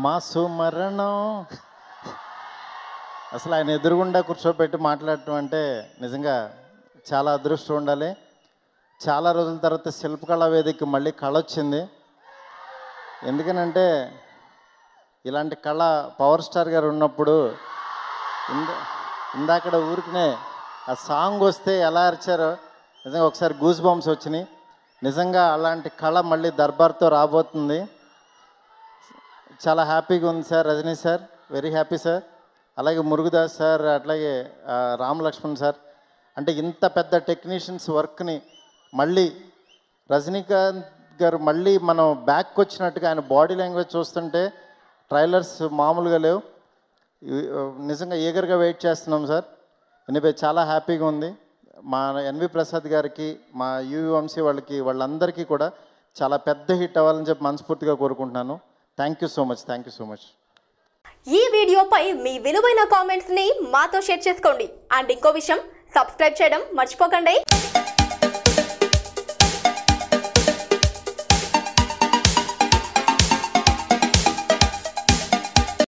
మా సుమరణం అసలు ఆయన ఎదురుగుండా కూర్చోబెట్టి మాట్లాడటం అంటే నిజంగా చాలా అదృష్టం ఉండాలి చాలా రోజుల తర్వాత శిల్పకళా వేదికకి మళ్ళీ కళ వచ్చింది ఎందుకనంటే ఇలాంటి కళ పవర్ స్టార్ గారు ఉన్నప్పుడు ఇంద ఇందాకడ ఊరికనే ఆ సాంగ్ వస్తే ఎలా అరిచారో నిజంగా ఒకసారి గూస్ బాంబ్స్ వచ్చినాయి నిజంగా అలాంటి కళ మళ్ళీ దర్బార్తో రాబోతుంది చాలా హ్యాపీగా ఉంది sir Rajini sir very happy sir అలాగే మురుగుదాస్ సార్ అట్లాగే ఆ, రామ్ లక్ష్మణ్ సార్ అంటే ఇంత పెద్ద టెక్నీషియన్స్ వర్క్ని మళ్ళీ రజనీకాంత్ గారు మళ్ళీ మనం బ్యాక్ వచ్చినట్టుగా ఆయన బాడీ లాంగ్వేజ్ చూస్తుంటే ట్రైలర్స్ మామూలుగా లేవు ఇవి- నిజంగా ఈగర్గా వెయిట్ చేస్తున్నాం సార్ ఎనివే చాలా హ్యాపీగా ఉంది మా ఎన్వి ప్రసాద్ గారికి మా యూవి వంశీ వాళ్ళకి వాళ్ళందరికీ కూడా చాలా పెద్ద హిట్ అవ్వాలని చెప్పి మనస్ఫూర్తిగా కోరుకుంటున్నాను thank you so much thank you so much ఈ వీడియోపై మీ విలువైన కామెంట్స్ ని మాతో షేర్ చేసుకోండి అండ్ ఇంకో విషయం సబ్స్క్రైబ్ చేయడం మర్చిపోకండి